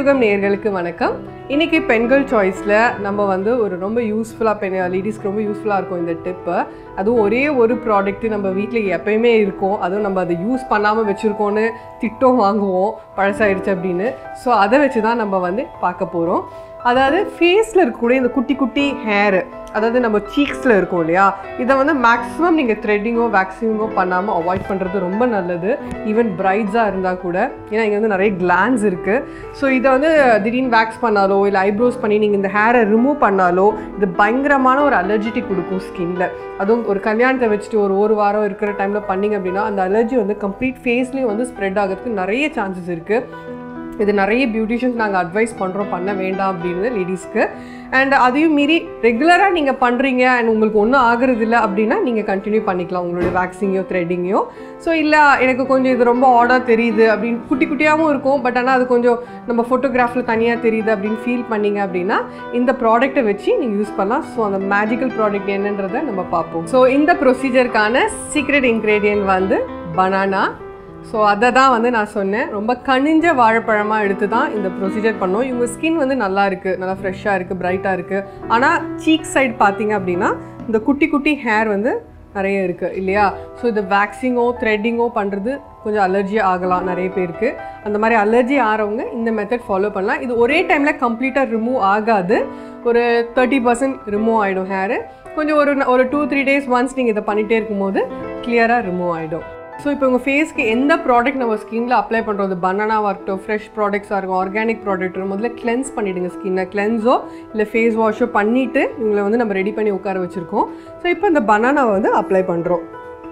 யுகம் நேயர்களுக்கு வணக்கம் இன்னைக்கு பெண்கள் சாய்ஸில் நம்ம வந்து ஒரு ரொம்ப யூஸ்ஃபுல்லாக பெண் லேடிஸ்க்கு ரொம்ப யூஸ்ஃபுல்லாக இருக்கும் இந்த டிப்பு அதுவும் ஒரே ஒரு ப்ராடக்ட் நம்ம வீட்டில் எப்பயுமே இருக்கும் அதுவும் நம்ம அதை யூஸ் பண்ணாமல் வச்சுருக்கோன்னு திட்டம் வாங்குவோம் பழசாயிடுச்சு அப்படின்னு ஸோ அதை வச்சு தான் நம்ம வந்து பார்க்க போகிறோம் அதாவது ஃபேஸில் இருக்கக்கூடிய இந்த குட்டி குட்டி ஹேரு அதாவது நம்ம சீக்ஸில் இருக்கும் இல்லையா இதை வந்து மேக்ஸிமம் நீங்கள் த்ரெட்டிங்கோ வேக்சிங்கோ பண்ணாமல் அவாய்ட் பண்ணுறது ரொம்ப நல்லது ஈவன் பிரைட்ஸாக இருந்தால் கூட ஏன்னா இங்கே வந்து நிறைய கிளான்ஸ் இருக்குது ஸோ இதை வந்து திடீர்னு வேக்ஸ் பண்ணாலோ இல்லை ஐப்ரோஸ் பண்ணி நீங்கள் இந்த ஹேரை ரிமூவ் பண்ணாலோ இது பயங்கரமான ஒரு அலர்ஜிட்டி கொடுக்கும் ஸ்கின்ல அதுவும் ஒரு கல்யாணத்தை வச்சுட்டு ஒரு ஒரு வாரம் இருக்கிற டைமில் பண்ணீங்க அப்படின்னா அந்த அலர்ஜி வந்து கம்ப்ளீட் ஃபேஸ்லேயும் வந்து ஸ்ப்ரெட் ஆகிறதுக்கு நிறைய சான்சஸ் இருக்குது இது நிறைய பியூட்டிஷியன்ஸ் நாங்கள் அட்வைஸ் பண்ணுறோம் பண்ண வேண்டாம் அப்படின்னு லேடிஸ்க்கு அண்ட் அதையும் மீறி ரெகுலராக நீங்கள் பண்ணுறீங்க அண்ட் உங்களுக்கு ஒன்றும் ஆகுறது இல்லை அப்படின்னா நீங்கள் கண்டினியூ பண்ணிக்கலாம் உங்களுடைய வேக்சிங்கையோ த்ரெட்டிங்கையோ ஸோ இல்லை எனக்கு கொஞ்சம் இது ரொம்ப ஆர்டர் தெரியுது அப்படின்னு குட்டி குட்டியாகவும் இருக்கும் பட் ஆனால் அது கொஞ்சம் நம்ம ஃபோட்டோகிராஃபில் தனியாக தெரியுது அப்படின்னு ஃபீல் பண்ணீங்க அப்படின்னா இந்த ப்ராடக்ட்டை வச்சு நீங்கள் யூஸ் பண்ணலாம் ஸோ அந்த மேஜிக்கல் ப்ராடக்ட் என்னன்றதை நம்ம பார்ப்போம் ஸோ இந்த ப்ரொசீஜருக்கான சீக்ரெட் இன்க்ரீடியன்ட் வந்து பனானா ஸோ அதை தான் வந்து நான் சொன்னேன் ரொம்ப கனிஞ்ச வாழைப்பழமாக எடுத்து தான் இந்த ப்ரொசீஜர் பண்ணோம் இவங்க ஸ்கின் வந்து நல்லா இருக்குது நல்லா ஃப்ரெஷ்ஷாக இருக்குது பிரைட்டாக இருக்குது ஆனால் சீக் சைடு பார்த்தீங்க அப்படின்னா இந்த குட்டி குட்டி ஹேர் வந்து நிறைய இருக்குது இல்லையா ஸோ இது வேக்சிங்கோ த்ரெட்டிங்கோ பண்ணுறது கொஞ்சம் அலர்ஜி ஆகலாம் நிறைய பேருக்கு அந்த மாதிரி அலர்ஜி ஆகிறவங்க இந்த மெத்தட் ஃபாலோ பண்ணலாம் இது ஒரே டைமில் கம்ப்ளீட்டாக ரிமூவ் ஆகாது ஒரு தேர்ட்டி பர்சன்ட் ரிமூவ் ஆகிடும் ஹேரு கொஞ்சம் ஒரு ஒரு டூ த்ரீ டேஸ் ஒன்ஸ் நீங்கள் இதை பண்ணிகிட்டே இருக்கும்போது கிளியராக ரிமூவ் ஆகிடும் ஸோ இப்போ உங்கள் ஃபேஸ்க்கு எந்த ப்ராடக்ட் நம்ம ஸ்கின்ல அப்ளை பண்ணுறது பனானாவாக இருக்கட்டும் ஃப்ரெஷ் ப்ராடக்ட்ஸாக இருக்கும் ஆர்கானிக் ப்ராடக்ட் முதல்ல கிளென்ஸ் பண்ணிவிடுங்க ஸ்கின்னை கிளென்ஸோ இல்லை ஃபேஸ் வாஷோ பண்ணிவிட்டு இவங்களை வந்து நம்ம ரெடி பண்ணி உட்கார வச்சுருக்கோம் ஸோ இப்போ இந்த பனானாவை வந்து அப்ளை பண்ணுறோம்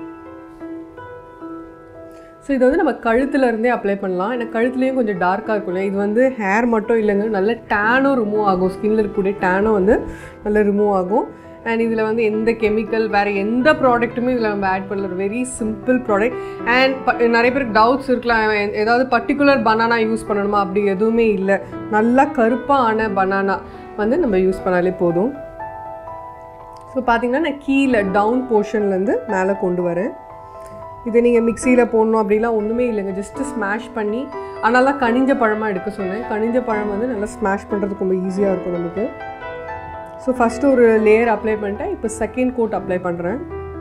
ஸோ இது வந்து நம்ம கழுத்துல இருந்தே அப்ளை பண்ணலாம் ஏன்னா கழுத்துலேயும் கொஞ்சம் டார்க்காக இருக்கும் இல்லையா இது வந்து ஹேர் மட்டும் இல்லைங்க நல்ல டேனும் ரிமூவ் ஆகும் ஸ்கின்ல இருக்கக்கூடிய டேனும் வந்து நல்லா ரிமூவ் ஆகும் அண்ட் இதில் வந்து எந்த கெமிக்கல் வேறு எந்த ப்ராடக்ட்டுமே இதில் நம்ம ஆட் பண்ணல வெரி சிம்பிள் ப்ராடக்ட் அண்ட் நிறைய பேருக்கு டவுட்ஸ் இருக்கலாம் எ- ஏதாவது பர்டிகுலர் பனானா யூஸ் பண்ணணுமா அப்படி எதுவுமே இல்லை நல்லா கருப்பான பனானா வந்து நம்ம யூஸ் பண்ணாலே போதும் ஸோ பார்த்தீங்கன்னா நான் கீழே டவுன் போர்ஷன்லேருந்து மேலே கொண்டு வரேன் இதை நீங்கள் மிக்சியில் போடணும் அப்படிலாம் ஒன்றுமே இல்லைங்க ஜஸ்ட்டு ஸ்மாஷ் பண்ணி அதனால தான் கனிஞ்ச பழமாக எடுக்க சொன்னேன் கனிஞ்ச பழம் வந்து நல்லா ஸ்மாஷ் பண்ணுறதுக்கு ரொம்ப ஈஸியாக இருக்கும் நமக்கு ஸோ ஃபஸ்ட்டு ஒரு லேயர் அப்ளை பண்ணிட்டேன் இப்போ செகண்ட் கோட் அப்ளை பண்ணுறேன்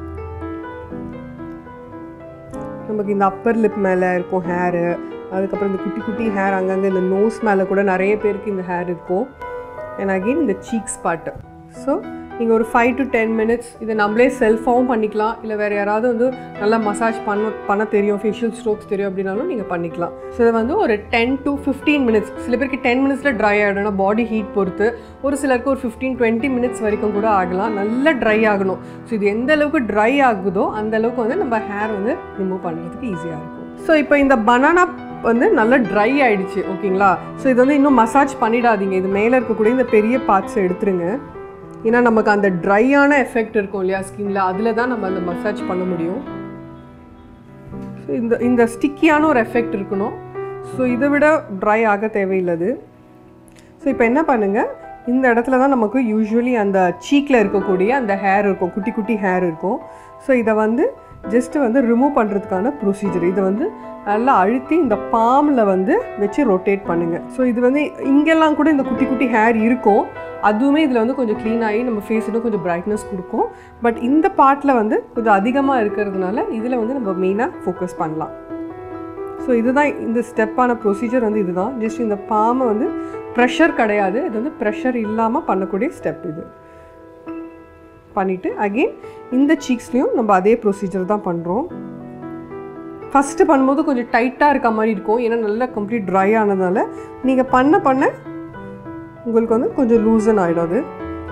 நமக்கு இந்த அப்பர் லிப் மேலே இருக்கும் ஹேரு அதுக்கப்புறம் இந்த குட்டி குட்டி ஹேர் அங்கங்கே இந்த நோஸ் மேலே கூட நிறைய பேருக்கு இந்த ஹேர் இருக்கும் அண்ட் அகெயின் இந்த சீக்ஸ் பாட்டு ஸோ நீங்கள் ஒரு ஃபைவ் டு டென் மினிட்ஸ் இதை நம்மளே செல்ஃபாகவும் பண்ணிக்கலாம் இல்லை வேறு யாராவது வந்து நல்லா மசாஜ் பண்ண பண்ண தெரியும் ஃபேஷியல் ஸ்ட்ரோக்ஸ் தெரியும் அப்படின்னாலும் நீங்கள் பண்ணிக்கலாம் ஸோ இதை வந்து ஒரு டென் டு ஃபிஃப்டீன் மினிட்ஸ் சில பேருக்கு டென் மினிட்ஸில் ட்ரை ஆகிடும் பாடி ஹீட் பொறுத்து ஒரு சிலருக்கு ஒரு ஃபிஃப்டீன் டுவெண்ட்டி மினிட்ஸ் வரைக்கும் கூட ஆகலாம் நல்லா ட்ரை ஆகணும் ஸோ இது எந்த அளவுக்கு ட்ரை ஆகுதோ அந்த அளவுக்கு வந்து நம்ம ஹேர் வந்து ரிமூவ் பண்ணுறதுக்கு ஈஸியாக இருக்கும் ஸோ இப்போ இந்த பனானா வந்து நல்லா ட்ரை ஆயிடுச்சு ஓகேங்களா ஸோ இது வந்து இன்னும் மசாஜ் பண்ணிடாதீங்க இது மேலே இருக்கக்கூடிய இந்த பெரிய பார்ட்ஸை எடுத்துருங்க ஏன்னா நமக்கு அந்த ட்ரையான எஃபெக்ட் இருக்கும் இல்லையா ஸ்கின்ல அதில் தான் நம்ம அந்த மசாஜ் பண்ண முடியும் ஸோ இந்த இந்த ஸ்டிக்கியான ஒரு எஃபெக்ட் இருக்கணும் ஸோ இதை விட ட்ரை ஆக தேவையில்லது ஸோ இப்போ என்ன பண்ணுங்கள் இந்த இடத்துல தான் நமக்கு யூஸ்வலி அந்த சீக்கில் இருக்கக்கூடிய அந்த ஹேர் இருக்கும் குட்டி குட்டி ஹேர் இருக்கும் ஸோ இதை வந்து ஜஸ்ட்டு வந்து ரிமூவ் பண்ணுறதுக்கான ப்ரொசீஜர் இதை வந்து நல்லா அழுத்தி இந்த பாமில் வந்து வச்சு ரொட்டேட் பண்ணுங்கள் ஸோ இது வந்து இங்கெல்லாம் கூட இந்த குட்டி குட்டி ஹேர் இருக்கும் அதுவுமே இதில் வந்து கொஞ்சம் க்ளீன் ஆகி நம்ம ஃபேஸ் இன்னும் கொஞ்சம் பிரைட்னஸ் கொடுக்கும் பட் இந்த பார்ட்டில் வந்து கொஞ்சம் அதிகமாக இருக்கிறதுனால இதில் வந்து நம்ம மெயினாக ஃபோக்கஸ் பண்ணலாம் ஸோ இதுதான் இந்த ஸ்டெப்பான ப்ரொசீஜர் வந்து இதுதான் ஜஸ்ட் இந்த பாமை வந்து ப்ரெஷர் கிடையாது இது வந்து ப்ரெஷர் இல்லாமல் பண்ணக்கூடிய ஸ்டெப் இது பண்ணிவிட்டு அகெயின் இந்த சீக்ஸ்லேயும் நம்ம அதே ப்ரொசீஜர் தான் பண்ணுறோம் ஃபஸ்ட்டு பண்ணும்போது கொஞ்சம் டைட்டாக இருக்க மாதிரி இருக்கும் ஏன்னா நல்லா கம்ப்ளீட் ட்ரை ஆனதால நீங்கள் பண்ண பண்ண உங்களுக்கு வந்து கொஞ்சம் லூசன் ஆகிடும் அது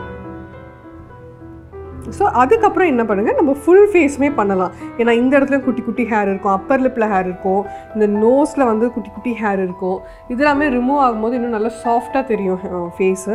ஸோ அதுக்கப்புறம் என்ன பண்ணுங்கள் நம்ம ஃபுல் ஃபேஸுமே பண்ணலாம் ஏன்னா இந்த இடத்துல குட்டி குட்டி ஹேர் இருக்கும் அப்பர் லிப்பில் ஹேர் இருக்கும் இந்த நோஸில் வந்து குட்டி குட்டி ஹேர் இருக்கும் இதெல்லாமே ரிமூவ் ஆகும்போது இன்னும் நல்லா சாஃப்டாக தெரியும் ஃபேஸு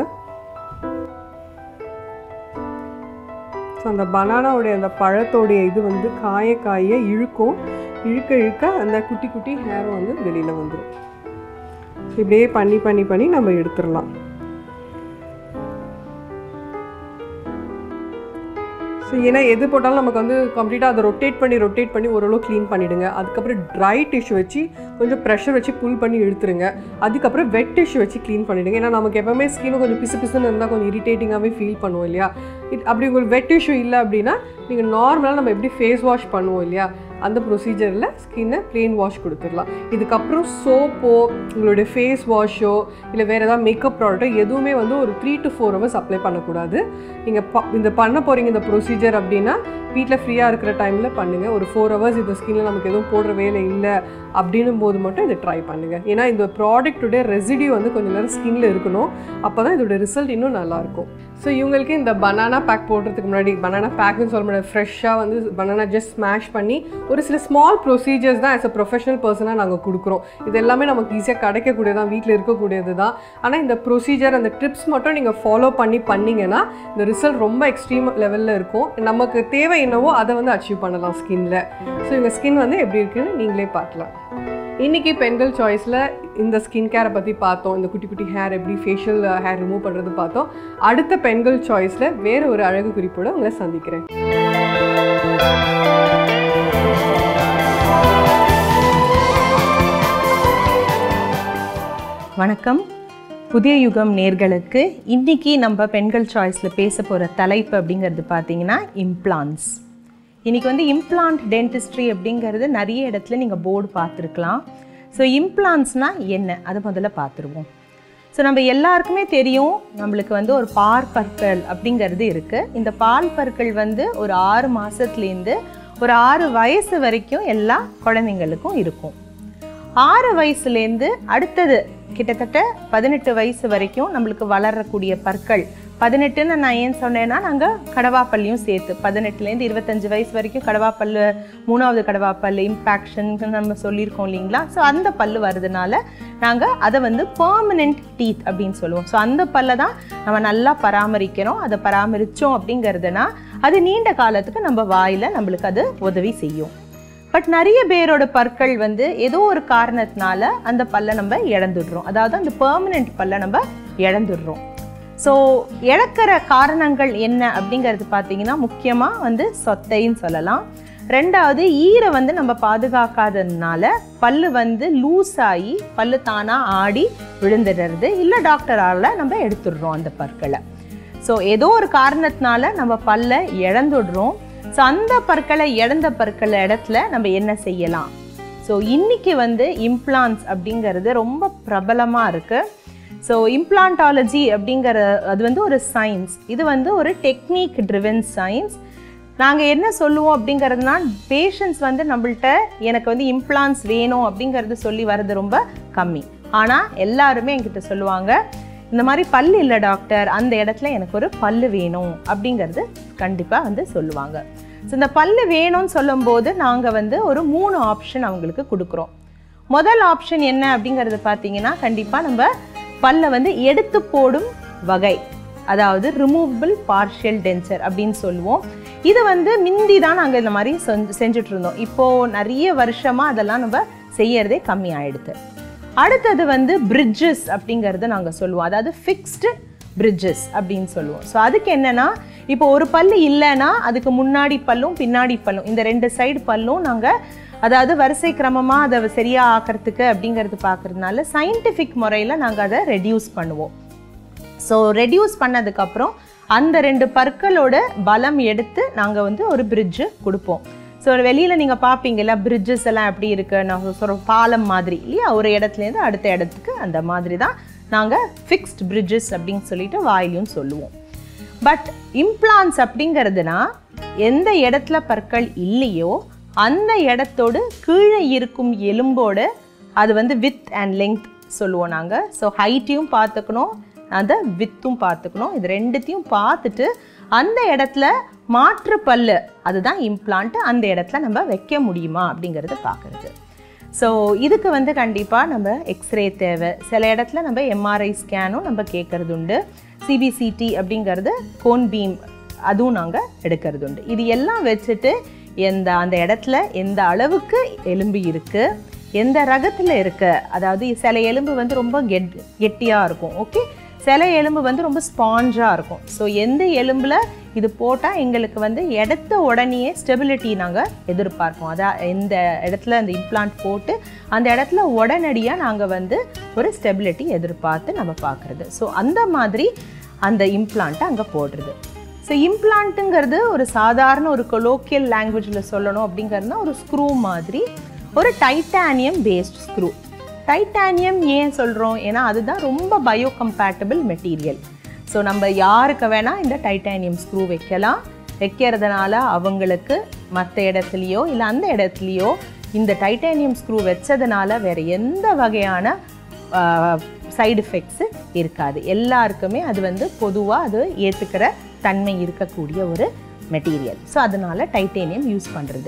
ஸோ அந்த பனானாவுடைய அந்த பழத்தோடைய இது வந்து காய காய இழுக்கும் இழுக்க இழுக்க அந்த குட்டி குட்டி ஹேரும் வந்து வெளியில் வந்துடும் ஸோ இப்படியே பண்ணி பண்ணி பண்ணி நம்ம எடுத்துடலாம் ஸோ ஏன்னா எது போட்டாலும் நமக்கு வந்து கம்ப்ளீட்டாக அதை ரொட்டேட் பண்ணி ரொட்டேட் பண்ணி ஓரளவு க்ளீன் பண்ணிவிடுங்க அதுக்கப்புறம் ட்ரை டிஷ்யூ வச்சு கொஞ்சம் ப்ரெஷர் வச்சு புல் பண்ணி இழுத்துருங்க அதுக்கப்புறம் வெட் டிஷ்யூ வச்சு க்ளீன் பண்ணிவிடுங்க ஏன்னா நமக்கு எப்போவுமே ஸ்கின் கொஞ்சம் பிசு பிசுன்னு இருந்தால் கொஞ்சம் இரிட்டேட்டிங்காகவே ஃபீல் பண்ணுவோம் இல்லையா இட் அப்படி உங்களுக்கு வெட் டிஷ்யூ இல்லை அப்படின்னா நீங்கள் நார்மலாக நம்ம எப்படி ஃபேஸ் வாஷ் பண்ணுவோம் இல்லையா அந்த ப்ரொசீஜரில் ஸ்கின்னை ப்ளெயின் வாஷ் கொடுத்துடலாம் இதுக்கப்புறம் சோப்போ உங்களுடைய ஃபேஸ் வாஷோ இல்லை வேறு ஏதாவது மேக்கப் ப்ராடக்ட்டோ எதுவுமே வந்து ஒரு three to four hours apply பண்ணக்கூடாது நீங்கள் ப இந்த பண்ண போகிறீங்க இந்த ப்ரொசீஜர் அப்படின்னா வீட்டில் ஃப்ரீயாக இருக்கிற டைமில் பண்ணுங்கள் ஒரு ஃபோர் ஹவர்ஸ் இந்த ஸ்கின்னில் நமக்கு எதுவும் போடுற வேலை இல்லை அப்படின்னும் போது மட்டும் இதை ட்ரை பண்ணுங்கள் ஏன்னா இந்த ப்ராடக்ட்டுடைய ரெசிடியூ வந்து கொஞ்சம் நேரம் ஸ்கின்ல இருக்கணும் அப்போ தான் இதோட ரிசல்ட் இன்னும் நல்லாயிருக்கும் ஸோ இவங்களுக்கு இந்த பனானா பேக் போடுறதுக்கு முன்னாடி பனானா பேக்குன்னு சொல்ல முடியாது ஃப்ரெஷ்ஷாக வந்து பனானா ஜஸ்ட் ஸ்மாஷ் பண்ணி ஒரு சில ஸ்மால் ப்ரொசீஜர்ஸ் தான் ஆஸ் அ ப்ரொஃபஷனல் பர்சனாக நாங்கள் கொடுக்குறோம் இது எல்லாமே நமக்கு ஈஸியாக கிடைக்கக்கூடியதான் வீட்டில் இருக்கக்கூடியது தான் ஆனால் இந்த ப்ரொசீஜர் அந்த ட்ரிப்ஸ் மட்டும் நீங்கள் ஃபாலோ பண்ணி பண்ணீங்கன்னா இந்த ரிசல்ட் ரொம்ப எக்ஸ்ட்ரீம் லெவலில் இருக்கும் நமக்கு தேவை என்னவோ அதை வந்து அச்சீவ் பண்ணலாம் ஸ்கின்ல ஸோ இவங்க ஸ்கின் வந்து எப்படி இருக்குன்னு நீங்களே பார்க்கலாம் இன்னைக்கு பெண்கள் சாய்ஸில் இந்த ஸ்கின் கேரை பற்றி பார்த்தோம் இந்த குட்டி குட்டி ஹேர் எப்படி ஃபேஷியல் ஹேர் ரிமூவ் பண்ணுறது பார்த்தோம் அடுத்த பெண்கள் சாய்ஸில் வேறு ஒரு அழகு குறிப்போட உங்களை சந்திக்கிறேன் வணக்கம் புதிய யுகம் நேர்களுக்கு இன்னைக்கு நம்ம பெண்கள் சாய்ஸில் பேச போகிற தலைப்பு அப்படிங்கிறது பார்த்தீங்கன்னா இம்ப்ளான்ஸ் இன்னைக்கு வந்து இம்ப்ளான்ட் டென்டிஸ்ட்ரி அப்படிங்கிறது நிறைய இடத்துல நீங்கள் போர்டு பார்த்துருக்கலாம் ஸோ இம்ப்ளான்ஸ்னால் என்ன அதை முதல்ல பார்த்துருவோம் ஸோ நம்ம எல்லாருக்குமே தெரியும் நம்மளுக்கு வந்து ஒரு பால் பற்கள் அப்படிங்கிறது இருக்குது இந்த பால் பற்கள் வந்து ஒரு ஆறு மாதத்துலேருந்து ஒரு ஆறு வயசு வரைக்கும் எல்லா குழந்தைங்களுக்கும் இருக்கும் ஆறு வயசுலேருந்து அடுத்தது கிட்டத்தட்ட பதினெட்டு வயசு வரைக்கும் நம்மளுக்கு வளரக்கூடிய பற்கள் பதினெட்டுன்னு நான் ஏன் சொன்னேன்னா நாங்கள் கடவாப்பல்லையும் சேர்த்து பதினெட்டுலேருந்து இருபத்தஞ்சு வயசு வரைக்கும் கடவாப்பல் மூணாவது கடவாப்பல் இம்பேக்ஷன் நம்ம சொல்லியிருக்கோம் இல்லைங்களா ஸோ அந்த பல்லு வருதுனால நாங்கள் அதை வந்து பெர்மனெண்ட் டீத் அப்படின்னு சொல்லுவோம் ஸோ அந்த பல்லை தான் நம்ம நல்லா பராமரிக்கிறோம் அதை பராமரித்தோம் அப்படிங்கிறதுனா அது நீண்ட காலத்துக்கு நம்ம வாயில் நம்மளுக்கு அது உதவி செய்யும் பட் நிறைய பேரோட பற்கள் வந்து ஏதோ ஒரு காரணத்தினால அந்த பல்லை நம்ம இழந்துடுறோம் அதாவது அந்த பெர்மனெண்ட் பல்லை நம்ம இழந்துடுறோம் ஸோ இழக்கிற காரணங்கள் என்ன அப்படிங்கிறது பார்த்தீங்கன்னா முக்கியமாக வந்து சொத்தைன்னு சொல்லலாம் ரெண்டாவது ஈரை வந்து நம்ம பாதுகாக்காததுனால பல்லு வந்து லூஸ் ஆகி பல்லு தானாக ஆடி விழுந்துடுறது இல்லை டாக்டரால் நம்ம எடுத்துடுறோம் அந்த பற்களை ஸோ ஏதோ ஒரு காரணத்தினால நம்ம பல்லை இழந்துடுறோம் ஸோ அந்த பற்களை இழந்த பற்களை இடத்துல நம்ம என்ன செய்யலாம் ஸோ இன்னைக்கு வந்து இம்ப்ளான்ஸ் அப்படிங்கிறது ரொம்ப பிரபலமாக இருக்குது ஸோ இம்ப்ளான்டாலஜி அப்படிங்கிற அது வந்து ஒரு சயின்ஸ் இது வந்து ஒரு டெக்னிக் ட்ரிவன் சயின்ஸ் நாங்கள் என்ன சொல்லுவோம் அப்படிங்கிறதுனா பேஷண்ட்ஸ் வந்து நம்மள்ட்ட எனக்கு வந்து இம்ப்ளான்ஸ் வேணும் அப்படிங்கிறது சொல்லி வர்றது ரொம்ப கம்மி ஆனால் எல்லாருமே என்கிட்ட சொல்லுவாங்க இந்த மாதிரி பல்லு இல்லை டாக்டர் அந்த இடத்துல எனக்கு ஒரு பல்லு வேணும் அப்படிங்கிறது கண்டிப்பாக வந்து சொல்லுவாங்க ஸோ இந்த பல்லு வேணும்னு சொல்லும்போது நாங்கள் வந்து ஒரு மூணு ஆப்ஷன் அவங்களுக்கு கொடுக்குறோம் முதல் ஆப்ஷன் என்ன அப்படிங்கிறது பார்த்தீங்கன்னா கண்டிப்பாக நம்ம பல்லை வந்து எடுத்து போடும் வகை அதாவது ரிமூவபிள் பார்ஷியல் டென்சர் அப்படின்னு சொல்லுவோம் இது வந்து மிந்தி தான் நாங்கள் இந்த மாதிரி செஞ்சு செஞ்சுட்டு இருந்தோம் இப்போது நிறைய வருஷமாக அதெல்லாம் நம்ம செய்யறதே கம்மி ஆயிடுது அடுத்தது வந்து பிரிட்ஜஸ் அப்படிங்கிறத நாங்கள் சொல்லுவோம் அதாவது ஃபிக்ஸ்டு பிரிட்ஜஸ் அப்படின்னு சொல்லுவோம் ஸோ அதுக்கு என்னென்னா இப்போ ஒரு பல்லு இல்லைன்னா அதுக்கு முன்னாடி பல்லும் பின்னாடி பல்லும் இந்த ரெண்டு சைடு பல்லும் நாங்கள் அதாவது வரிசை கிரமமாக அதை சரியாக ஆக்கிறதுக்கு அப்படிங்கிறது பார்க்குறதுனால சயின்டிஃபிக் முறையில் நாங்கள் அதை ரெடியூஸ் பண்ணுவோம் ஸோ ரெடியூஸ் பண்ணதுக்கப்புறம் அந்த ரெண்டு பற்களோட பலம் எடுத்து நாங்கள் வந்து ஒரு பிரிட்ஜு கொடுப்போம் ஸோ வெளியில் நீங்கள் பார்ப்பீங்கல்ல பிரிட்ஜஸ் எல்லாம் எப்படி இருக்கு நாங்கள் சொல்கிற பாலம் மாதிரி இல்லையா ஒரு இடத்துலேருந்து அடுத்த இடத்துக்கு அந்த மாதிரி தான் நாங்கள் ஃபிக்ஸ்ட் பிரிட்ஜஸ் அப்படின்னு சொல்லிட்டு வாயிலையும் சொல்லுவோம் பட் இம்ப்ளான்ஸ் அப்படிங்கிறதுனா எந்த இடத்துல பற்கள் இல்லையோ அந்த இடத்தோடு கீழே இருக்கும் எலும்போட அது வந்து வித் அண்ட் லெங்க் சொல்லுவோம் நாங்கள் ஸோ ஹைட்டையும் பார்த்துக்கணும் அந்த வித்தும் பார்த்துக்கணும் இது ரெண்டுத்தையும் பார்த்துட்டு அந்த இடத்துல மாற்று பல்லு அதுதான் இம்ப்ளான்ட் அந்த இடத்துல நம்ம வைக்க முடியுமா அப்படிங்கிறத பார்க்குறது ஸோ இதுக்கு வந்து கண்டிப்பாக நம்ம எக்ஸ்ரே தேவை சில இடத்துல நம்ம எம்ஆர்ஐ ஸ்கேனும் நம்ம கேட்குறது உண்டு சிபிசிடி அப்படிங்கிறது கோன் பீம் அதுவும் நாங்கள் எடுக்கிறது உண்டு இது எல்லாம் வச்சுட்டு எந்த அந்த இடத்துல எந்த அளவுக்கு எலும்பு இருக்குது எந்த ரகத்தில் இருக்கு அதாவது சில எலும்பு வந்து ரொம்ப கெட் கெட்டியாக இருக்கும் ஓகே சில எலும்பு வந்து ரொம்ப ஸ்பாஞ்சாக இருக்கும் ஸோ எந்த எலும்பில் இது போட்டால் எங்களுக்கு வந்து எடுத்த உடனேயே ஸ்டெபிலிட்டி நாங்கள் எதிர்பார்ப்போம் அதான் எந்த இடத்துல அந்த இம்ப்ளான்ட் போட்டு அந்த இடத்துல உடனடியாக நாங்கள் வந்து ஒரு ஸ்டெபிலிட்டி எதிர்பார்த்து நம்ம பார்க்குறது ஸோ அந்த மாதிரி அந்த இம்ப்ளாண்ட்டை அங்கே போடுறது ஸோ இம்ப்ளான்ட்டுங்கிறது ஒரு சாதாரண ஒரு கொலோக்கியல் லாங்குவேஜில் சொல்லணும் அப்படிங்கிறதுனா ஒரு ஸ்க்ரூ மாதிரி ஒரு டைட்டானியம் பேஸ்ட் ஸ்க்ரூ டைட்டானியம் ஏன் சொல்கிறோம் ஏன்னா அதுதான் ரொம்ப பயோகம்பேட்டபிள் மெட்டீரியல் ஸோ நம்ம யாருக்கு வேணால் இந்த டைட்டானியம் ஸ்க்ரூ வைக்கலாம் வைக்கிறதுனால அவங்களுக்கு மற்ற இடத்துலையோ இல்லை அந்த இடத்துலையோ இந்த டைட்டானியம் ஸ்க்ரூ வச்சதுனால வேறு எந்த வகையான சைடு எஃபெக்ட்ஸு இருக்காது எல்லாருக்குமே அது வந்து பொதுவாக அது ஏற்றுக்கிற தன்மை இருக்கக்கூடிய ஒரு மெட்டீரியல் ஸோ அதனால டைட்டேனியம் யூஸ் பண்ணுறது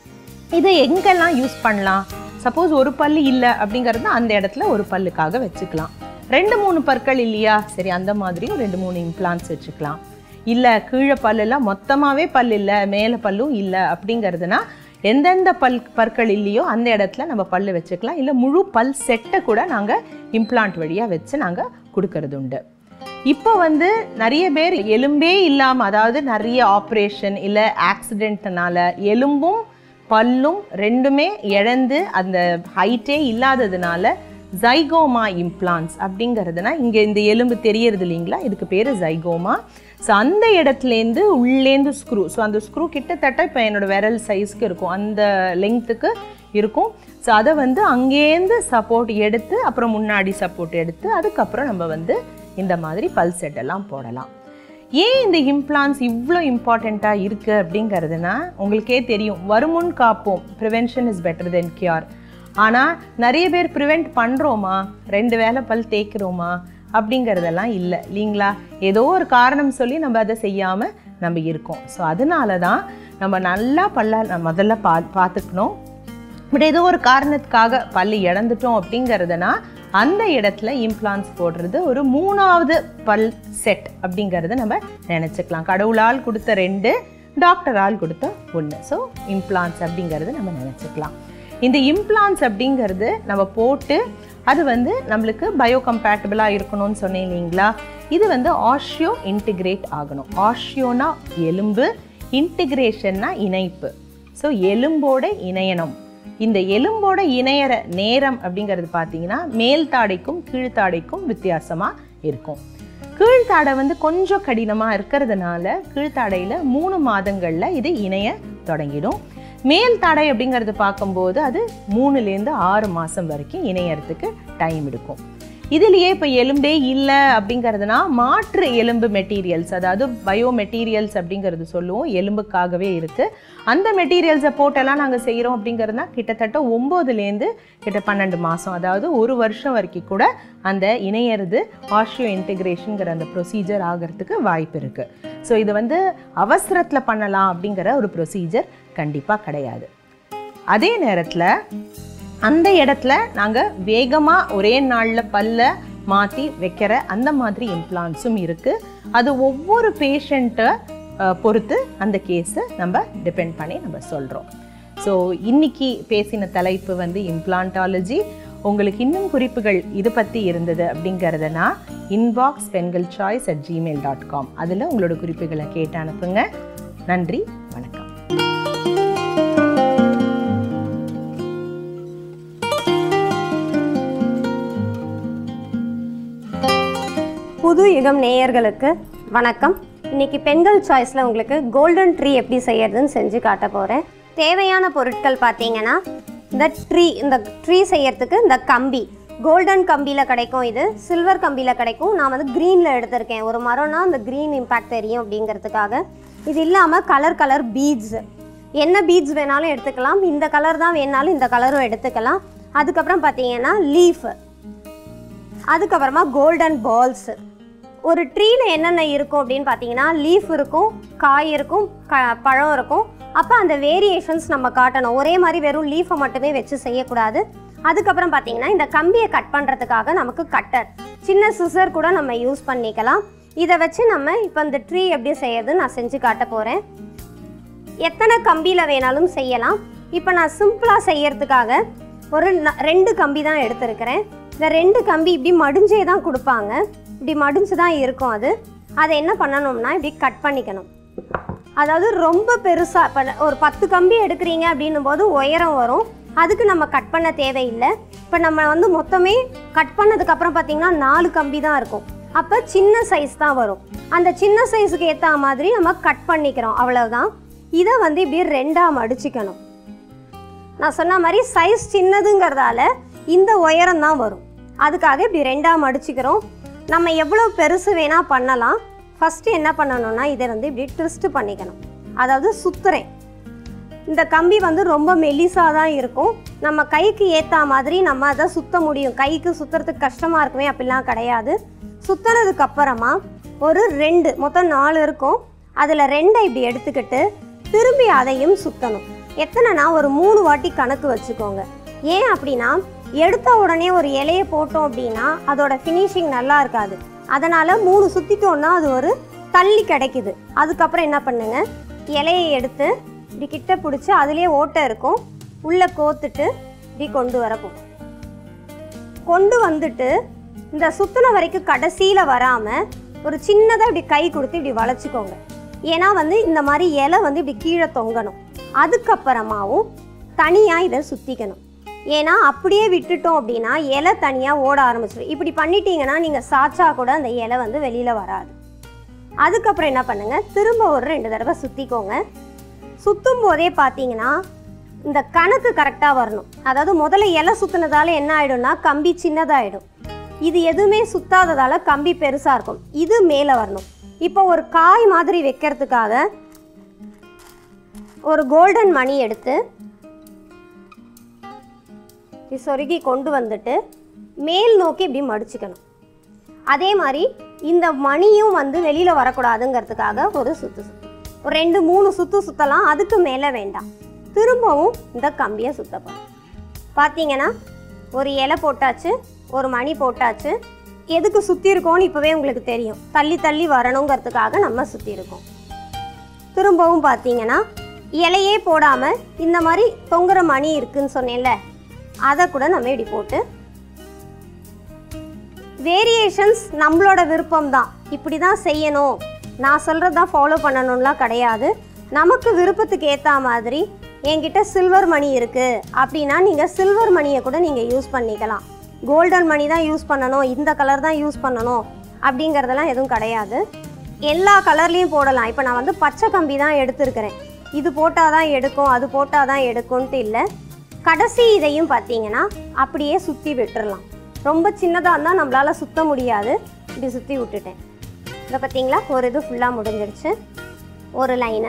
இதை எங்கெல்லாம் யூஸ் பண்ணலாம் சப்போஸ் ஒரு பல்லு இல்லை அப்படிங்கிறது அந்த இடத்துல ஒரு பல்லுக்காக வச்சுக்கலாம் ரெண்டு மூணு பற்கள் இல்லையா சரி அந்த மாதிரியும் ரெண்டு மூணு இம்ப்ளான்ஸ் வச்சுக்கலாம் இல்லை கீழே பல்லெல்லாம் மொத்தமாகவே பல் இல்லை மேலே பல்லும் இல்லை அப்படிங்கிறதுனா எந்தெந்த பல் பற்கள் இல்லையோ அந்த இடத்துல நம்ம பல்லு வச்சுக்கலாம் இல்லை முழு பல் செட்டை கூட நாங்கள் இம்ப்ளான்ட் வழியாக வச்சு நாங்கள் கொடுக்கறது உண்டு இப்போ வந்து நிறைய பேர் எலும்பே இல்லாமல் அதாவது நிறைய ஆப்ரேஷன் இல்லை ஆக்சிடென்ட்னால எலும்பும் பல்லும் ரெண்டுமே இழந்து அந்த ஹைட்டே இல்லாததுனால ஜைகோமா இம்ப்ளான்ஸ் அப்படிங்கிறதுனா இங்கே இந்த எலும்பு தெரியறது இல்லைங்களா இதுக்கு பேர் ஜைகோமா ஸோ அந்த இடத்துலேருந்து உள்ளேந்து ஸ்க்ரூ ஸோ அந்த ஸ்க்ரூ கிட்டத்தட்ட இப்போ என்னோட விரல் சைஸ்க்கு இருக்கும் அந்த லெங்க்த்துக்கு இருக்கும் ஸோ அதை வந்து அங்கேருந்து சப்போர்ட் எடுத்து அப்புறம் முன்னாடி சப்போர்ட் எடுத்து அதுக்கப்புறம் நம்ம வந்து இந்த மாதிரி பல் செட் எல்லாம் போடலாம் ஏன் இந்த இம்ப்ளான்ஸ் இவ்வளோ இம்பார்ட்டண்ட்டாக இருக்குது அப்படிங்கிறதுனா உங்களுக்கே தெரியும் வருமுன் காப்போம் prevention is better than cure ஆனால் நிறைய பேர் ப்ரிவெண்ட் பண்ணுறோமா ரெண்டு வேளை பல் தேய்க்கிறோமா அப்படிங்கிறதெல்லாம் இல்லை இல்லைங்களா ஏதோ ஒரு காரணம் சொல்லி நம்ம அதை செய்யாமல் நம்ம இருக்கோம் ஸோ அதனால தான் நம்ம நல்லா பல்ல நம்ம முதல்ல பா பார்த்துக்கணும் பட் ஏதோ ஒரு காரணத்துக்காக பல்லு இழந்துட்டோம் அப்படிங்கிறதுனா அந்த இடத்துல இம்ப்ளான்ஸ் போடுறது ஒரு மூணாவது பல் செட் அப்படிங்கிறத நம்ம நினச்சிக்கலாம் கடவுளால் கொடுத்த ரெண்டு டாக்டரால் கொடுத்த ஒன்று ஸோ இம்ப்ளான்ஸ் அப்படிங்கிறது நம்ம நினச்சிக்கலாம் இந்த இம்ப்ளான்ஸ் அப்படிங்கிறது நம்ம போட்டு அது வந்து நம்மளுக்கு பயோகம்பேட்டபிளாக இருக்கணும்னு சொன்னேன் இல்லைங்களா இது வந்து ஆஷியோ இன்டிகிரேட் ஆகணும் ஆஷியோனா எலும்பு இன்டிகிரேஷன்னா இணைப்பு ஸோ எலும்போட இணையணும் இந்த எலும்போட இணையற நேரம் அப்படிங்கிறது பார்த்தீங்கன்னா மேல் தாடைக்கும் கீழ்த்தாடைக்கும் வித்தியாசமாக இருக்கும் கீழ்த்தாடை வந்து கொஞ்சம் கடினமாக இருக்கிறதுனால கீழ்த்தாடையில் மூணு மாதங்களில் இது இணைய தொடங்கிடும் மேல் தாடை அப்படிங்கிறது பார்க்கும்போது அது மூணுலேருந்து ஆறு மாதம் வரைக்கும் இணையறதுக்கு டைம் எடுக்கும் இதுலேயே இப்போ எலும்பே இல்லை அப்படிங்கிறதுனா மாற்று எலும்பு மெட்டீரியல்ஸ் அதாவது பயோ மெட்டீரியல்ஸ் அப்படிங்கிறது சொல்லுவோம் எலும்புக்காகவே இருக்குது அந்த மெட்டீரியல்ஸை போட்டெல்லாம் நாங்கள் செய்கிறோம் அப்படிங்கிறதுனா கிட்டத்தட்ட ஒம்போதுலேருந்து கிட்ட பன்னெண்டு மாதம் அதாவது ஒரு வருஷம் வரைக்கும் கூட அந்த இணையறது ஆஷியோ இன்டிகிரேஷனுங்கிற அந்த ப்ரொசீஜர் ஆகிறதுக்கு வாய்ப்பு இருக்குது ஸோ இது வந்து அவசரத்தில் பண்ணலாம் அப்படிங்கிற ஒரு ப்ரொசீஜர் கண்டிப்பாக கிடையாது அதே நேரத்தில் அந்த இடத்துல நாங்கள் வேகமாக ஒரே நாளில் பல்ல மாற்றி வைக்கிற அந்த மாதிரி இம்ப்ளான்ஸும் இருக்குது அது ஒவ்வொரு பேஷண்ட்டை பொறுத்து அந்த கேஸை நம்ம டிபெண்ட் பண்ணி நம்ம சொல்கிறோம் ஸோ இன்னைக்கு பேசின தலைப்பு வந்து இம்ப்ளான்டாலஜி உங்களுக்கு இன்னும் குறிப்புகள் இது பற்றி இருந்தது அப்படிங்கிறதுனா இன்பாக்ஸ் பெண்கள் choice at Gmail dot com அதில் உங்களோட குறிப்புகளை கேட்டு அனுப்புங்க நன்றி வணக்கம் புது யுகம் நேயர்களுக்கு வணக்கம் இன்னைக்கு பெண்கள் சாய்ஸில் உங்களுக்கு கோல்டன் ட்ரீ எப்படி செய்யறதுன்னு செஞ்சு காட்ட போகிறேன் தேவையான பொருட்கள் பார்த்தீங்கன்னா இந்த ட்ரீ இந்த ட்ரீ செய்யறதுக்கு இந்த கம்பி கோல்டன் கம்பியில் கிடைக்கும் இது சில்வர் கம்பியில் கிடைக்கும் நான் வந்து க்ரீனில் எடுத்திருக்கேன் ஒரு மரம்னா அந்த க்ரீன் இம்பேக்ட் தெரியும் அப்படிங்கிறதுக்காக இது இல்லாமல் கலர் கலர் பீட்ஸ் என்ன பீட்ஸ் வேணாலும் எடுத்துக்கலாம் இந்த கலர் தான் வேணாலும் இந்த கலரும் எடுத்துக்கலாம் அதுக்கப்புறம் பார்த்தீங்கன்னா லீஃப் அதுக்கப்புறமா கோல்டன் பால்ஸ் ஒரு ட்ரீல என்னென்ன இருக்கும் அப்படின்னு பார்த்தீங்கன்னா லீஃப் இருக்கும் காய் இருக்கும் க பழம் இருக்கும் அப்போ அந்த வேரியேஷன்ஸ் நம்ம காட்டணும் ஒரே மாதிரி வெறும் லீஃபை மட்டுமே வச்சு செய்யக்கூடாது அதுக்கப்புறம் பார்த்தீங்கன்னா இந்த கம்பியை கட் பண்ணுறதுக்காக நமக்கு கட்டர் சின்ன சிசர் கூட நம்ம யூஸ் பண்ணிக்கலாம் இதை வச்சு நம்ம இப்போ இந்த ட்ரீ எப்படி செய்யறது நான் செஞ்சு காட்ட போகிறேன் எத்தனை கம்பியில் வேணாலும் செய்யலாம் இப்போ நான் சிம்பிளாக செய்யறதுக்காக ஒரு ந- ரெண்டு கம்பி தான் எடுத்திருக்கிறேன் இந்த ரெண்டு கம்பி இப்படி மடிஞ்சே தான் கொடுப்பாங்க இப்படி மடிஞ்சு தான் இருக்கும் அது அதை என்ன பண்ணணும்னா இப்படி கட் பண்ணிக்கணும் அதாவது ரொம்ப பெருசாக இப்போ ஒரு பத்து கம்பி எடுக்கிறீங்க அப்படின்னும் போது உயரம் வரும் அதுக்கு நம்ம கட் பண்ண தேவையில்லை இப்போ நம்ம வந்து மொத்தமே கட் பண்ணதுக்கப்புறம் பார்த்தீங்கன்னா நாலு கம்பி தான் இருக்கும் அப்போ சின்ன சைஸ் தான் வரும் அந்த சின்ன சைஸுக்கு ஏற்ற மாதிரி நம்ம கட் பண்ணிக்கிறோம் அவ்வளவுதான் இதை வந்து இப்படி ரெண்டாக மடிச்சுக்கணும் நான் சொன்ன மாதிரி சைஸ் சின்னதுங்கிறதால இந்த உயரம் தான் வரும் அதுக்காக இப்படி ரெண்டாக மடிச்சுக்கிறோம் நம்ம எவ்வளோ பெருசு வேணால் பண்ணலாம் ஃபஸ்ட்டு என்ன பண்ணணும்னா இதை வந்து இப்படி ட்விஸ்ட் பண்ணிக்கணும் அதாவது சுத்துறேன் இந்த கம்பி வந்து ரொம்ப மெல்லிசாக தான் இருக்கும் நம்ம கைக்கு ஏற்ற மாதிரி நம்ம அதை சுத்த முடியும் கைக்கு சுற்றுறதுக்கு கஷ்டமாக இருக்குமே அப்படிலாம் கிடையாது சுற்றுனதுக்கு அப்புறமா ஒரு ரெண்டு மொத்தம் நாலு இருக்கும் அதில் ரெண்டை இப்படி எடுத்துக்கிட்டு திரும்பி அதையும் சுற்றணும் எத்தனைனா ஒரு மூணு வாட்டி கணக்கு வச்சுக்கோங்க ஏன் அப்படின்னா எடுத்த உடனே ஒரு இலையை போட்டோம் அப்படின்னா அதோட ஃபினிஷிங் நல்லா இருக்காது அதனால் மூணு சுற்றிட்டோன்னா அது ஒரு தள்ளி கிடைக்குது அதுக்கப்புறம் என்ன பண்ணுங்க இலையை எடுத்து இப்படி கிட்ட பிடிச்சி அதுலேயே ஓட்டை இருக்கும் உள்ளே கோத்துட்டு இப்படி கொண்டு வரப்போம் கொண்டு வந்துட்டு இந்த சுத்தின வரைக்கும் கடைசியில் வராமல் ஒரு சின்னதாக இப்படி கை கொடுத்து இப்படி வளைச்சிக்கோங்க ஏன்னா வந்து இந்த மாதிரி இலை வந்து இப்படி கீழே தொங்கணும் அதுக்கப்புறமாவும் தனியாக இதை சுற்றிக்கணும் ஏன்னா அப்படியே விட்டுட்டோம் அப்படின்னா இலை தனியாக ஓட ஆரம்பிச்சிடும் இப்படி பண்ணிட்டீங்கன்னா நீங்கள் சாச்சா கூட அந்த இலை வந்து வெளியில் வராது அதுக்கப்புறம் என்ன பண்ணுங்க திரும்ப ஒரு ரெண்டு தடவை சுற்றிக்கோங்க சுற்றும் போதே பார்த்தீங்கன்னா இந்த கணக்கு கரெக்டாக வரணும் அதாவது முதல்ல இலை சுற்றினதால என்ன ஆயிடும்னா கம்பி சின்னதாயிடும் இது எதுவுமே சுத்தாததால கம்பி பெருசாக இருக்கும் இது மேலே வரணும் இப்போ ஒரு காய் மாதிரி வைக்கிறதுக்காக ஒரு கோல்டன் மணி எடுத்து இப்படி சொருகி கொண்டு வந்துட்டு மேல் நோக்கி இப்படி மடிச்சுக்கணும் அதே மாதிரி இந்த மணியும் வந்து வெளியில் வரக்கூடாதுங்கிறதுக்காக ஒரு சுத்து சுத்து ஒரு ரெண்டு மூணு சுத்து சுத்தலாம் அதுக்கு மேலே வேண்டாம் திரும்பவும் இந்த கம்பியை சுத்தப்படும் பார்த்தீங்கன்னா ஒரு இலை போட்டாச்சு ஒரு மணி போட்டாச்சு எதுக்கு சுற்றி இருக்கோன்னு இப்போவே உங்களுக்கு தெரியும் தள்ளி தள்ளி வரணுங்கிறதுக்காக நம்ம சுற்றி இருக்கோம் திரும்பவும் பார்த்தீங்கன்னா இலையே போடாமல் இந்த மாதிரி தொங்குற மணி இருக்குன்னு சொன்னேன்ல அதை கூட நம்ம இப்படி போட்டு வேரியேஷன்ஸ் நம்மளோட விருப்பம் தான் இப்படி தான் செய்யணும் நான் சொல்கிறது தான் ஃபாலோ பண்ணணும்லாம் கிடையாது நமக்கு விருப்பத்துக்கு ஏற்ற மாதிரி என்கிட்ட சில்வர் மணி இருக்குது அப்படின்னா நீங்கள் சில்வர் மணியை கூட நீங்கள் யூஸ் பண்ணிக்கலாம் கோல்டன் மணி தான் யூஸ் பண்ணணும் இந்த கலர் தான் யூஸ் பண்ணணும் அப்படிங்கிறதெல்லாம் எதுவும் கிடையாது எல்லா கலர்லேயும் போடலாம் இப்போ நான் வந்து பச்சை கம்பி தான் எடுத்திருக்கிறேன் இது போட்டால் தான் எடுக்கும் அது போட்டால் தான் எடுக்கும்ன்ட்டு இல்லை கடைசி இதையும் பார்த்தீங்கன்னா அப்படியே சுற்றி விட்டுறலாம் ரொம்ப சின்னதாக இருந்தால் நம்மளால் சுத்த முடியாது இப்படி சுற்றி விட்டுட்டேன் இதை பார்த்தீங்களா ஒரு இது ஃபுல்லாக முடிஞ்சிருச்சு ஒரு லைனு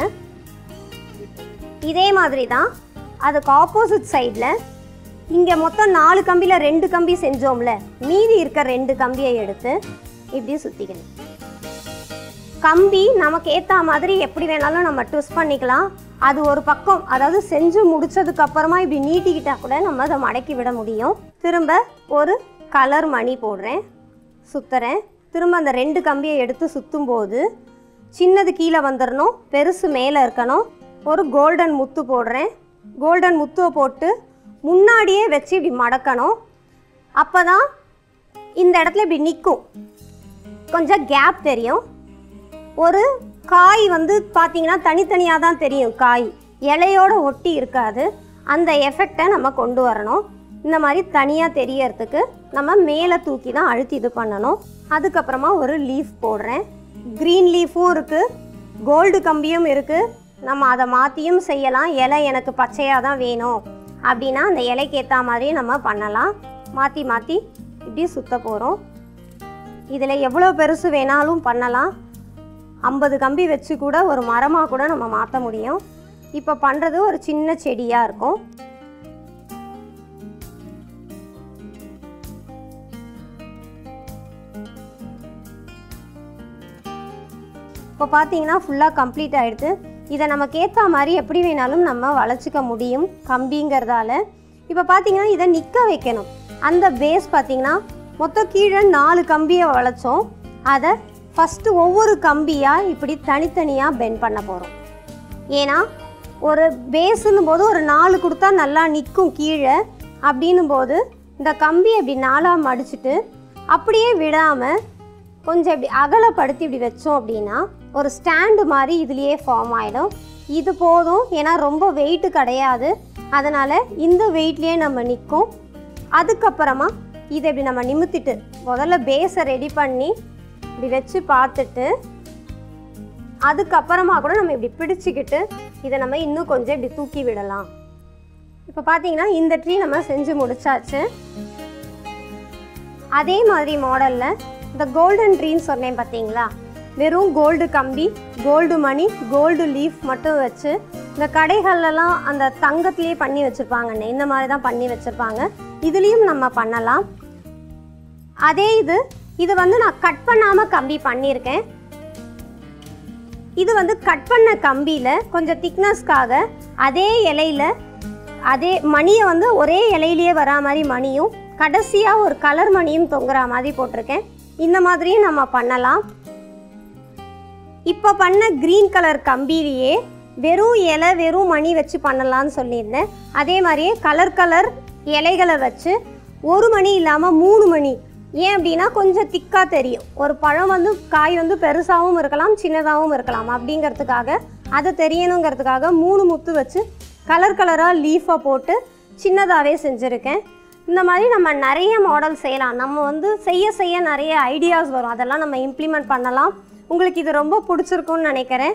இதே மாதிரி தான் அதுக்கு ஆப்போசிட் சைடில் இங்கே மொத்தம் நாலு கம்பியில் ரெண்டு கம்பி செஞ்சோம்ல மீதி இருக்க ரெண்டு கம்பியை எடுத்து இப்படி சுற்றிக்கணும் கம்பி நமக்கு ஏற்ற மாதிரி எப்படி வேணாலும் நம்ம ட்விஸ்ட் பண்ணிக்கலாம் அது ஒரு பக்கம் அதாவது செஞ்சு முடிச்சதுக்கு அப்புறமா இப்படி நீட்டிக்கிட்டா கூட நம்ம அதை மடக்கி விட முடியும் திரும்ப ஒரு கலர் மணி போடுறேன் சுத்துறேன் திரும்ப அந்த ரெண்டு கம்பியை எடுத்து சுற்றும் போது சின்னது கீழே வந்துடணும் பெருசு மேலே இருக்கணும் ஒரு கோல்டன் முத்து போடுறேன் கோல்டன் முத்துவை போட்டு முன்னாடியே வச்சு இப்படி மடக்கணும் அப்போ தான் இந்த இடத்துல இப்படி நிற்கும் கொஞ்சம் கேப் தெரியும் ஒரு காய் வந்து பார்த்தீங்கன்னா தனித்தனியாக தான் தெரியும் காய் இலையோட ஒட்டி இருக்காது அந்த எஃபெக்டை நம்ம கொண்டு வரணும் இந்த மாதிரி தனியாக தெரியறதுக்கு நம்ம மேலே தூக்கி தான் அழுத்தி இது பண்ணணும் அதுக்கப்புறமா ஒரு லீஃப் போடுறேன் க்ரீன் லீஃபும் இருக்குது கோல்டு கம்பியும் இருக்குது நம்ம அதை மாற்றியும் செய்யலாம் இலை எனக்கு பச்சையாக தான் வேணும் அப்படின்னா அந்த இலைக்கு ஏற்ற மாதிரி நம்ம பண்ணலாம் மாற்றி மாற்றி இப்படி சுத்த போகிறோம் இதில் எவ்வளோ பெருசு வேணாலும் பண்ணலாம் ஐம்பது கம்பி வச்சு கூட ஒரு மரமாக கூட நம்ம மாற்ற முடியும் இப்போ பண்ணுறது ஒரு சின்ன செடியாக இருக்கும் இப்போ பார்த்தீங்கன்னா ஃபுல்லாக கம்ப்ளீட் ஆகிடுது இதை நமக்கு ஏற்ற மாதிரி எப்படி வேணாலும் நம்ம வளைச்சிக்க முடியும் கம்பிங்கிறதால இப்போ பார்த்தீங்கன்னா இதை நிற்க வைக்கணும் அந்த பேஸ் பார்த்தீங்கன்னா மொத்தம் கீழே நாலு கம்பியை வளைச்சோம் அதை ஃபஸ்ட்டு ஒவ்வொரு கம்பியாக இப்படி தனித்தனியாக பெண்ட் பண்ண போகிறோம் ஏன்னா ஒரு பேஸுன்னும் போது ஒரு நாலு கொடுத்தா நல்லா நிற்கும் கீழே அப்படின்னும் போது இந்த கம்பியை இப்படி நாலாக மடிச்சுட்டு அப்படியே விடாமல் கொஞ்சம் இப்படி அகலப்படுத்தி இப்படி வச்சோம் அப்படின்னா ஒரு ஸ்டாண்டு மாதிரி இதுலேயே ஃபார்ம் ஆகிடும் இது போதும் ஏன்னா ரொம்ப வெயிட்டு கிடையாது அதனால் இந்த வெயிட்லேயே நம்ம நிற்கும் அதுக்கப்புறமா இதை இப்படி நம்ம நிமித்திட்டு முதல்ல பேஸை ரெடி பண்ணி இப்படி வச்சு பார்த்துட்டு அதுக்கப்புறமா கூட நம்ம இப்படி பிடிச்சிக்கிட்டு இதை நம்ம இன்னும் கொஞ்சம் இப்படி தூக்கி விடலாம் இப்போ பார்த்தீங்கன்னா இந்த ட்ரீ நம்ம செஞ்சு முடிச்சாச்சு அதே மாதிரி மாடலில் இந்த கோல்டன் ட்ரீன்னு சொன்னேன் பார்த்தீங்களா வெறும் கோல்டு கம்பி கோல்டு மணி கோல்டு லீஃப் மட்டும் வச்சு இந்த கடைகள்லாம் அந்த தங்கத்திலேயே பண்ணி வச்சுருப்பாங்கண்ணே இந்த மாதிரி தான் பண்ணி வச்சுருப்பாங்க இதுலேயும் நம்ம பண்ணலாம் அதே இது இது வந்து நான் கட் பண்ணாமல் கம்பி பண்ணியிருக்கேன் இது வந்து கட் பண்ண கம்பியில் கொஞ்சம் திக்னஸ்க்காக அதே இலையில அதே மணியை வந்து ஒரே இலையிலேயே வரா மாதிரி மணியும் கடைசியாக ஒரு கலர் மணியும் தொங்குற மாதிரி போட்டிருக்கேன் இந்த மாதிரியும் நம்ம பண்ணலாம் இப்போ பண்ண க்ரீன் கலர் கம்பியிலேயே வெறும் இலை வெறும் மணி வச்சு பண்ணலாம்னு சொல்லியிருந்தேன் அதே மாதிரியே கலர் கலர் இலைகளை வச்சு ஒரு மணி இல்லாமல் மூணு மணி ஏன் அப்படின்னா கொஞ்சம் திக்காக தெரியும் ஒரு பழம் வந்து காய் வந்து பெருசாகவும் இருக்கலாம் சின்னதாகவும் இருக்கலாம் அப்படிங்கிறதுக்காக அதை தெரியணுங்கிறதுக்காக மூணு முத்து வச்சு கலர் கலராக லீஃபை போட்டு சின்னதாகவே செஞ்சுருக்கேன் இந்த மாதிரி நம்ம நிறைய மாடல் செய்யலாம் நம்ம வந்து செய்ய செய்ய நிறைய ஐடியாஸ் வரும் அதெல்லாம் நம்ம இம்ப்ளிமெண்ட் பண்ணலாம் உங்களுக்கு இது ரொம்ப பிடிச்சிருக்கும்னு நினைக்கிறேன்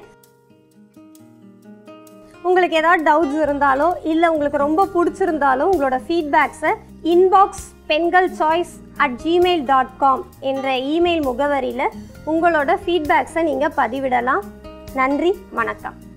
உங்களுக்கு ஏதாவது டவுட்ஸ் இருந்தாலோ இல்லை உங்களுக்கு ரொம்ப பிடிச்சிருந்தாலோ உங்களோட ஃபீட்பேக்ஸை இன்பாக்ஸ் பெண்கள் choice at Gmail dot com என்ற இமெயில் முகவரியில் உங்களோட ஃபீட்பேக்ஸை நீங்கள் பதிவிடலாம் நன்றி வணக்கம்